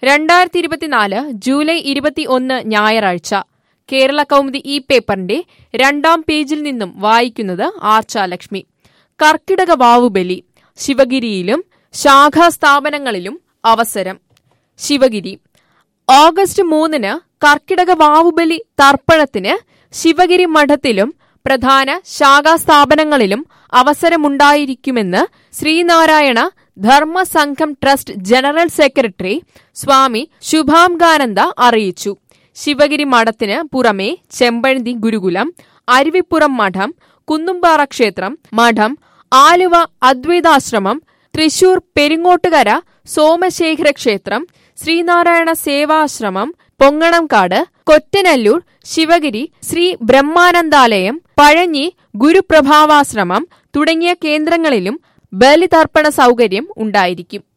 രണ്ടായിരത്തി ഇരുപത്തിനാല് ജൂലൈ ഇരുപത്തി ഒന്ന് ഞായറാഴ്ച കേരള കൗമുദി ഈ പേപ്പറിന്റെ രണ്ടാം പേജിൽ നിന്നും വായിക്കുന്നത് ആർച്ചാലക്ഷ്മി കർക്കിടക വാവുബലി ശിവഗിരിയിലും ശാഖാ സ്ഥാപനങ്ങളിലും അവസരം ശിവഗിരി ഓഗസ്റ്റ് മൂന്നിന് കർക്കിടക വാവുബലി തർപ്പണത്തിന് ശിവഗിരി മഠത്തിലും പ്രധാന ശാഖാസ്ഥാപനങ്ങളിലും അവസരമുണ്ടായിരിക്കുമെന്ന് Sreenarayana Dharmasangham trust general secretary Swami Subhangananda അറിയിച്ചു ശിവഗിരി മഠത്തിന് പുറമെ ചെമ്പഴന്തി ഗുരുകുലം അരുവിപ്പുറം മഠം കുന്നുംപാറ ക്ഷേത്രം മഠം ആലുവ അദ്വൈതാശ്രമം തൃശൂർ പെരിങ്ങോട്ടുകര സോമശേഖര ക്ഷേത്രം ശ്രീനാരായണ സേവാശ്രമം പൊങ്ങണംകാട് കൊറ്റനല്ലൂർ ശിവഗിരി ശ്രീ ബ്രഹ്മാനന്ദാലയം പഴഞ്ഞി ഗുരുപ്രഭാവാശ്രമം തുടങ്ങിയ കേന്ദ്രങ്ങളിലും ബലിതർപ്പണ സൗകര്യം ഉണ്ടായിരിക്കും